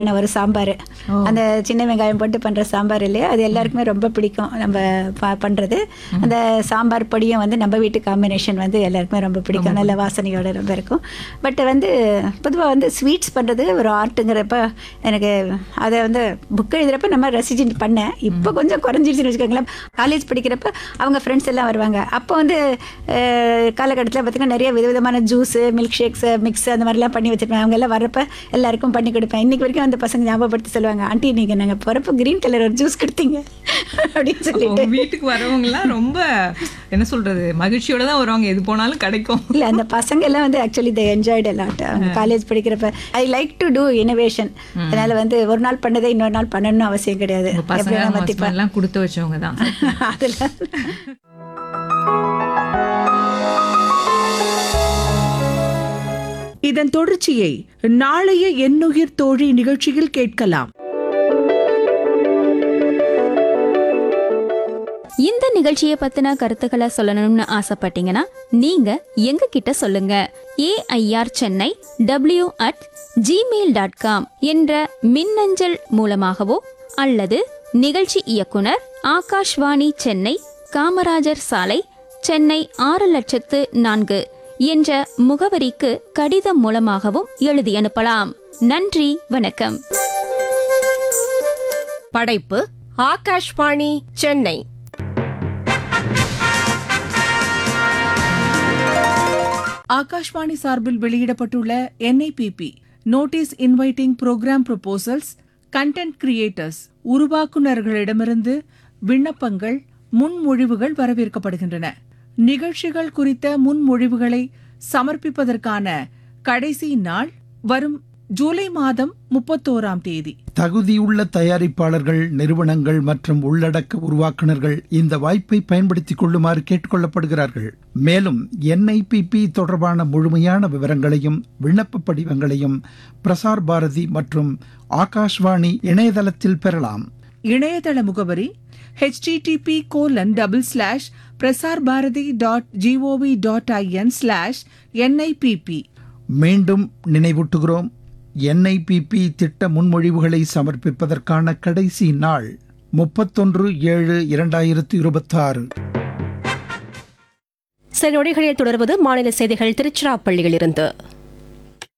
மாதிரியான ஒரு சாம்பார் அந்த சின்ன வெங்காயம் போட்டு பண்ணுற சாம்பார் இல்லையா அது எல்லாருக்குமே ரொம்ப பிடிக்கும் நம்ம ப- பண்றது அந்த சாம்பார் பொடியும் வந்து நம்ம வீட்டு காம்பினேஷன் வந்து எல்லாருக்குமே ரொம்ப பிடிக்கும் நல்ல வாசனையோட ரொம்ப இருக்கும் பட் வந்து பொதுவாக வந்து ஸ்வீட்ஸ் பண்ணுறது ஒரு ஆர்ட்டுங்கிறப்ப எனக்கு அதை வந்து புக் எழுதுறப்ப நம்ம ரசிச்சு பண்ணேன் இப்போ கொஞ்சம் குறைஞ்சிருச்சுன்னு வச்சுக்கோங்களேன் காலேஜ் படிக்கிறப்ப அவங்க ஃப்ரெண்ட்ஸ் எல்லாம் வருவாங்க அப்போ வந்து காலகட்டத்தில் பார்த்திங்கன்னா நிறைய விதவிதமான ஜூஸு மில்க் ஷேக்ஸு மிக்ஸ் அந்த மாதிரிலாம் பண்ணி வச்சுருப்பேன் அவங்க எல்லாம் வர்றப்ப எல்லாருக்கும் பண்ணி கொடுப்பேன் இன்னைக்கு வரைக்கும் அந்த பசங்க ஞாபகப்படுத்தி சொல்லுவாங்க ஆண்டி நீங்கள் நாங்கள் போகிறப்ப கிரீன் கலர் ஒரு ஜூஸ் கொடுத்தீங்க அப்படின்னு சொல்லிட்டு உங்க வீட்டுக்கு வரவங்கலாம் ரொம்ப என்ன சொல்றது மகிழ்ச்சியோட தான் வருவாங்க எது போனாலும் கிடைக்கும் இல்ல அந்த பசங்க எல்லாம் வந்து ஆக்சுவலி தே என்ஜாய்டு எல்லாட் அவங்க காலேஜ் படிக்கிறப்ப I like to do innovation அதனால வந்து ஒரு நாள் பண்ணதை இன்னொரு நாள் பண்ணணும்னு அவசியம் கிடையாது உங்க பசங்க எப்படி வேணா உங்க மாத்திப்பேன். husband எல்லாம் கொடுத்து வச்சவங்க தான் அதுல இதன் தொடர்ச்சியை நாளைய எண்ணுயிர் தோழி நிகழ்ச்சியில் கேட்கலாம் இந்த நிகழ்ச்சியை பத்தின கருத்துக்களை சொல்லணும்னு ஆசைப்பட்டீங்கன்னா நீங்க எங்க கிட்ட சொல்லுங்க AIR Chennai W at Gmail dot com என்ற மின்னஞ்சல் மூலமாகவோ அல்லது நிகழ்ச்சி இயக்குனர் ஆகாஷ்வாணி சென்னை காமராஜர் சாலை சென்னை ஆறு லட்சத்து நான்கு என்ற முகவரிக்கு கடிதம் மூலமாகவும் எழுதி அனுப்பலாம் நன்றி வணக்கம் படைப்பு ஆகாஷ்வாணி சென்னை ஆகாஷ்வாணி சார்பில் வெளியிடப்பட்டுள்ள NIPP notice inviting programme proposals content creators உருவாக்குநர்களிடமிருந்து விண்ணப்பங்கள் முன்மொழிவுகள் வரவேற்கப்படுகின்றன நிகழ்ச்சிகள் குறித்த முன்மொழிவுகளை சமர்ப்பிப்பதற்கான கடைசி நாள் வரும் ஜூலை மாதம் முப்பத்தோராம் தேதி தகுதியுள்ள தயாரிப்பாளர்கள் நிறுவனங்கள் மற்றும் உள்ளடக்க உருவாக்குனர்கள் இந்த வாய்ப்பை பயன்படுத்திக் கொள்ளுமாறு கேட்டுக்கொள்ளப்படுகிறார்கள் மேலும் என்ஐபிபி தொடர்பான முழுமையான விவரங்களையும் விண்ணப்ப படிவங்களையும் பிரசார் பாரதி மற்றும் ஆகாஷ்வாணி இணையதளத்தில் பெறலாம் இணையதள முகவரி http colon double slash Prasar Bharati dot GOV dot IN slash NIPP மீண்டும் நினைவூட்டுகிறோம் என்ஐபிபி திட்ட முன்மொழிவுகளை சமர்ப்பிப்பதற்கான கடைசி நாள் முப்பத்தொன்று ஏழு இரண்டாயிரத்து இருபத்தாறு சில நொடிகளில் தொடர்வது மாநில செய்திகள் திருச்சிராப்பள்ளியிலிருந்து